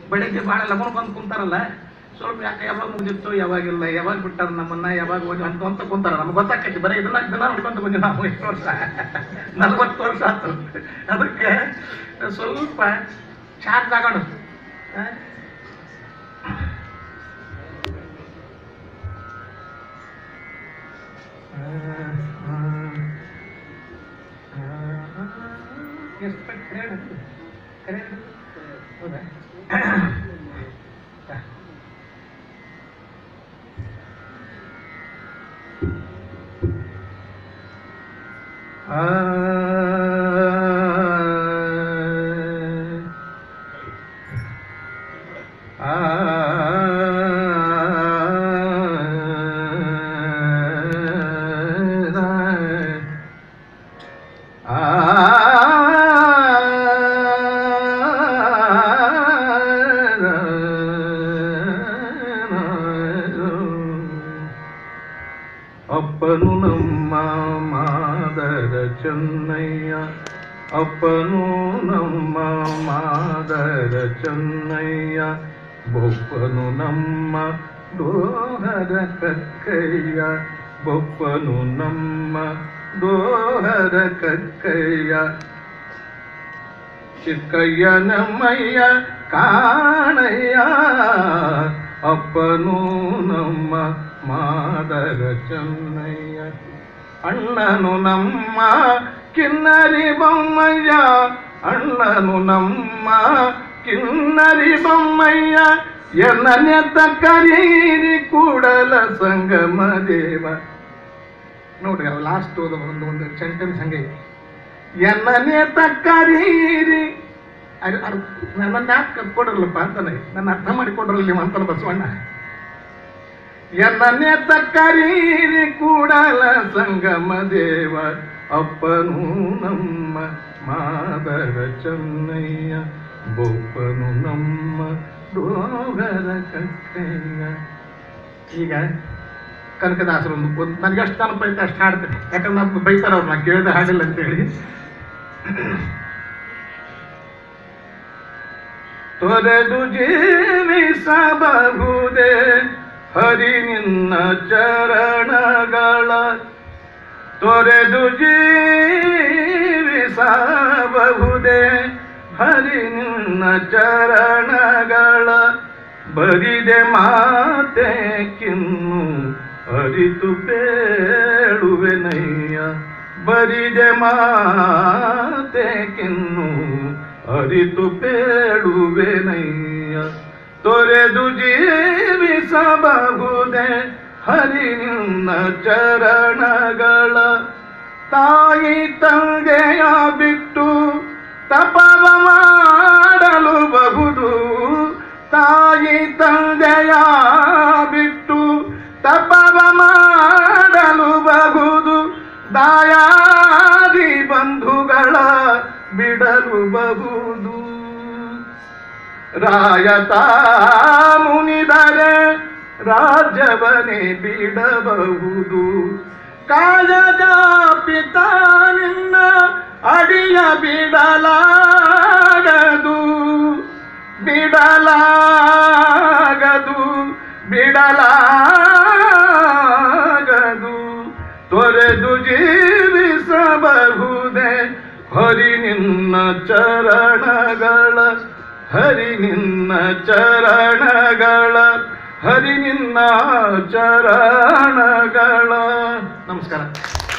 ಬೆಳಿಗ್ಗೆ ಭಾಳ ಲಗನ್ ಬಂದು ಕುಂತಾರಲ್ಲ ಸ್ವಲ್ಪ ಯಾಕೆ ಯಾವಾಗ ಮುಗಿದಿತ್ತು ಯಾವಾಗಿಲ್ಲ ಯಾವಾಗ ಬಿಟ್ಟಾರ ನಮ್ಮನ್ನ ಯಾವಾಗ ಹೋಗಿ ಅಂತ ಅಂತ ಕುಂತಾರ ನಮ್ಗೆ ಗೊತ್ತಾಕೈತಿ ಬರೀ ಇದನ್ನ ದಿನ ನೋಡ್ಕೊಂತ ಬಂದ್ವಿ ನಾವು ಇಷ್ಟು ವರ್ಷ ನಲ್ವತ್ತು ವರ್ಷ ಆಯ್ತು ಅದಕ್ಕೆ ಸ್ವಲ್ಪ ಚಾರ್ಜ್ ಆಗೋಣ ಆ? ಎಷ್ಟು ಪಟ್ಟು ಕರೆ ಹೇಳು. ಕರೆ ಹೇಳು. ಹೌದಾ ಆ ಅಪ್ಪನು ನಮ್ಮ ಮಾದರ ಚೆನ್ನಯ್ಯ ಅಪ್ಪನು ನಮ್ಮ ಮಾದರ ಚೆನ್ನಯ್ಯ ಬೊಪ್ಪನು ನಮ್ಮ ದೋಹರ ಕಕ್ಕಯ್ಯ ಬೊಪ್ಪನು ನಮ್ಮ ದೋಹರ ಕಕ್ಕಯ್ಯ ಚಿಕ್ಕಯ್ಯ ನಮ್ಮಯ್ಯ ಕಾಣಯ್ಯ ಅಪ್ಪನು ನಮ್ಮ ಮಾದರ ಚೆನ್ನಯ್ಯ ಅಣ್ಣನು ನಮ್ಮ ಕಿನ್ನರಿ ಬೊಮ್ಮಯ್ಯ ಅಣ್ಣನು ನಮ್ಮ ಕಿನ್ನರಿ ಬೊಮ್ಮಯ್ಯ ಎನ್ನನೆತ್ತ ಕರೀರಿ ಕೂಡಲ ಸಂಗಮ ದೇವ ನೋಡ್ರಿ ಅವ್ ಲಾಸ್ಟ್ ಓದ ಒಂದು ಒಂದು ಸೆಂಟೆನ್ಸ್ ಹಂಗೆ ಐತಿ ಎನ್ನನೇ ತಕ್ಕರೀರಿ ಅದು ಅದು ನನ್ನ ಯಾಕೆ ಕತ್ಕೊಡ್ರಲ್ಲಪ್ಪ ಅಂತಾನೆ ನನ್ನ ಅರ್ಥ ಮಾಡಿಕೊಡ್ರಲ್ಲ ನೀವು ಅಂತಾನೆ ಬಸವಣ್ಣ ಎನ್ನನೇ ತಕ್ಕರೀರಿ ಕೂಡಲ ಸಂಗಮ ದೇವ ಅಪ್ಪನು ನಮ್ಮ ಮಾದರ ಚೆನ್ನಯ್ಯ ಬೊಪ್ಪನು ನಮ್ಮ ಡೋಗರ ಕಕ್ಕಯ್ಯ ಈಗ ಕನಕದಾಸರು ಒಂದು ಒಂದು ನನಗೆ ಎಷ್ಟು ನೆನಪು ಐತೆ ಅಷ್ಟು ಹಾಡ್ತೀನಿ ಯಾಕಂದ್ರೆ ನಮ್ಗೆ ಬೈತಾರ ಅವ್ರು ನಾ ಕೇಳಿದ ಹಾಡಿಲ್ಲ ಅಂತೇಳಿ ತೊರೆದು ಜೀವಿಸಬಹುದೇ ಹರಿ ನಿನ್ನ ಚರಣಗಳ ತೊರೆದು ಜೀವಿಸಬಹುದೇ ಹರಿ ನಿನ್ನ ಚರಣಗಳ ಬರಿದೆ ಮಾತೆ ಕಿನ್ನು ಅರಿತು ಬೇಳುವೆನಯ್ಯ ಬರಿದೆ ಮಾತೆ ಕಿನ್ನು ಅರಿತು ಬೇಡುವೆನಯ್ಯ ತೊರೆದು ಜೀವಿಸಬಹುದೇ ಹರಿ ನಿನ್ನ ಚರಣಗಳ ತಾಯಿ ತಂದೆಯ ಬಿಟ್ಟು ತಪವ ಮಾಡಲು ಬಹುದು ತಾಯಿ ತಂದೆಯ ಬಿಟ್ಟು ತಪವ ಮಾಡಲು ಬಹುದು ದಾಯಾದಿ ಬಂಧುಗಳ ಬಿಡಲು ಬಹುದು ರಾಯತ ಮುನಿದರೆ ರಾಜ್ಯವನೇ ಬಿಡಬಹುದು ಕಾಯದ ಪಿತ ನಿನ್ನ ಅಡಿಯ ಬಿಡಲಾಗದು ಬಿಡಲಾಗದು ಬಿಡಲಾಗದು ತೊರೆದು ಜೀವಿಸಬಹುದೇ ಹರಿ ನಿನ್ನ ಚರಣಗಳ ಹರಿ ನಿನ್ನ ಚರಣಗಳ ಹರಿ ನಿನ್ನ ಚರಣಗಳ ನಮಸ್ಕಾರ